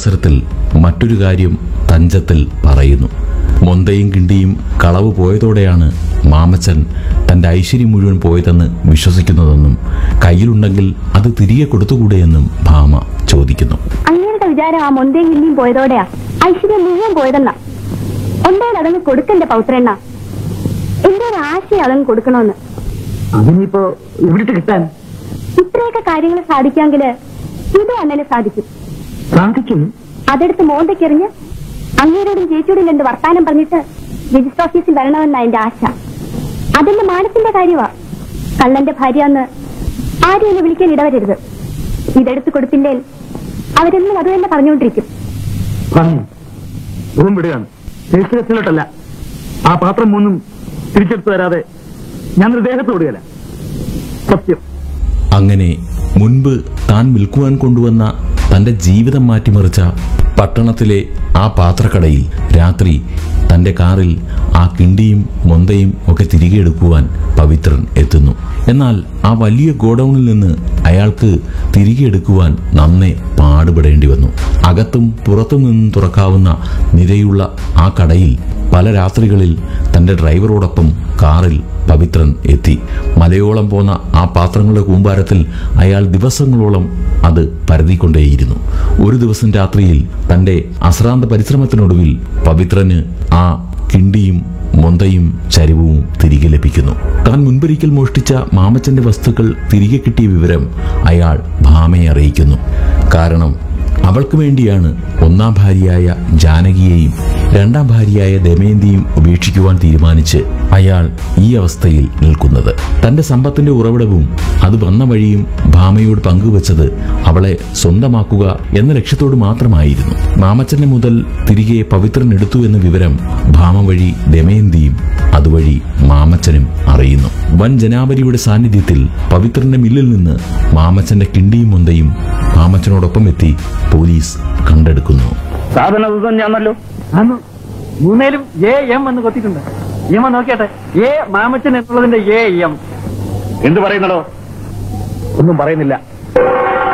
അവസരത്തിൽ മറ്റൊരു കാര്യം തഞ്ചത്തിൽ പറയുന്നു മൊന്തയും കിണ്ടിയും കളവ് പോയതോടെയാണ് മാമച്ചൻ തന്റെ ഐശ്വര്യം മുഴുവൻ പോയതെന്ന് വിശ്വസിക്കുന്നതെന്നും കയ്യിലുണ്ടെങ്കിൽ അത് തിരികെ കൊടുത്തുകൂടെയെന്നും ഭാമ ചോദിക്കുന്നു അങ്ങയുടെ വിചാരം ആ മൊന്തയും കിണ്ടിയും പോയതോടെയാ ഐശ്വര്യം മുഴുവൻ പോയതെന്നാ ഒന്നേൽ അതങ്ങ് കൊടുക്കണ്ടേ പൗത്രണ്ണ എന്റെ ഒരു ആശയം അതങ്ങ് കൊടുക്കണമെന്ന് അതിനിപ്പോ എവിടുത്തെ കിട്ടാൻ ഇത്രയൊക്കെ കാര്യങ്ങൾ സാധിക്കാമെങ്കില് ഇതും അങ്ങനെ സാധിക്കും സാധിക്കും അതെടുത്ത് മോന്തയ്ക്കെറിഞ്ഞ് അങ്ങേരോടും ചേച്ചിയോടും രണ്ട് വർത്താനം പറഞ്ഞിട്ട് രജിസ്റ്റർ ഓഫീസിൽ വരണമെന്ന എന്റെ ആശ അതെന്റെ മാനസിന്റെ കാര്യമാ കള്ളന്റെ ഭാര്യ എന്ന് ആരും എന്നെ വിളിക്കാൻ ഇടവരരുത് ഇതെടുത്ത് കൊടുത്തില്ലേ അവരെന്നും അത് തന്നെ പറഞ്ഞുകൊണ്ടിരിക്കും പറഞ്ഞു റൂം വിടുകയാണ് രജിസ്റ്ററേഷനിലോട്ടല്ല ആ പാത്രം മൂന്നും തിരിച്ചെടുത്ത് തരാതെ ഞാനൊരു ദേഹത്ത് വിടുകയല്ല സത്യം അങ്ങനെ മുൻപ് താൻ വിൽക്കുവാൻ കൊണ്ടുവന്ന തന്റെ ജീവിതം മാറ്റിമറിച്ച പട്ടണത്തിലെ ആ പാത്രക്കടയിൽ രാത്രി തന്റെ കാറിൽ ആ കിണ്ടിയും മൊന്തയും ഒക്കെ തിരികെ എടുക്കുവാൻ പവിത്രൻ എത്തുന്നു എന്നാൽ ആ വലിയ ഗോഡൌണിൽ നിന്ന് അയാൾക്ക് തിരികെ എടുക്കുവാൻ നന്നേ പാടുപെടേണ്ടി വന്നു അകത്തും പുറത്തും നിന്നും തുറക്കാവുന്ന നിരയുള്ള ആ കടയിൽ പല രാത്രികളിൽ തന്റെ ഡ്രൈവറോടൊപ്പം കാറിൽ പവിത്രൻ എത്തി മലയോളം പോന്ന ആ പാത്രങ്ങളുടെ കൂമ്പാരത്തിൽ അയാൾ ദിവസങ്ങളോളം അത് പരതിക്കൊണ്ടേയിരുന്നു ഒരു ദിവസം രാത്രിയിൽ തന്റെ അശ്രാന്ത പരിശ്രമത്തിനൊടുവിൽ പവിത്രന് ആ കിണ്ടിയും മൊന്തയും ചരിവും തിരികെ ലഭിക്കുന്നു താൻ മുൻപൊരിക്കൽ മോഷ്ടിച്ച മാമച്ചന്റെ വസ്തുക്കൾ തിരികെ കിട്ടിയ വിവരം അയാൾ ഭാമയെ അറിയിക്കുന്നു കാരണം അവൾക്ക് വേണ്ടിയാണ് ഒന്നാം ഭാര്യയായ ജാനകിയെയും രണ്ടാം ഭാര്യയായ ദമയന്തിയും ഉപേക്ഷിക്കുവാൻ തീരുമാനിച്ച് അയാൾ ഈ അവസ്ഥയിൽ നിൽക്കുന്നത് തന്റെ സമ്പത്തിന്റെ ഉറവിടവും അത് വന്ന വഴിയും ഭാമയോട് പങ്കുവച്ചത് അവളെ സ്വന്തമാക്കുക എന്ന ലക്ഷ്യത്തോട് മാത്രമായിരുന്നു മാമച്ചന്റെ മുതൽ തിരികെ പവിത്രൻ എടുത്തു എന്ന വിവരം ഭാമ വഴി ദമയന്തിയും അതുവഴി മാമച്ചനും അറിയുന്നു വൻ ജനാവലിയുടെ സാന്നിധ്യത്തിൽ പവിത്രന്റെ മില്ലിൽ നിന്ന് മാമച്ചന്റെ കിണ്ടിയും മുന്തയും മാമച്ചനോടൊപ്പം എത്തി പോലീസ് കണ്ടെടുക്കുന്നു സാധന ദിവസം ഞാനല്ലോ അന്ന് മൂന്നേലും എ എം എന്ന് കൊത്തിയിട്ടുണ്ട് എം നോക്കിയാട്ടെ എ മാമച്ചൻ എന്നുള്ളതിന്റെ എ എം എന്ത് പറയുന്നടോ ഒന്നും പറയുന്നില്ല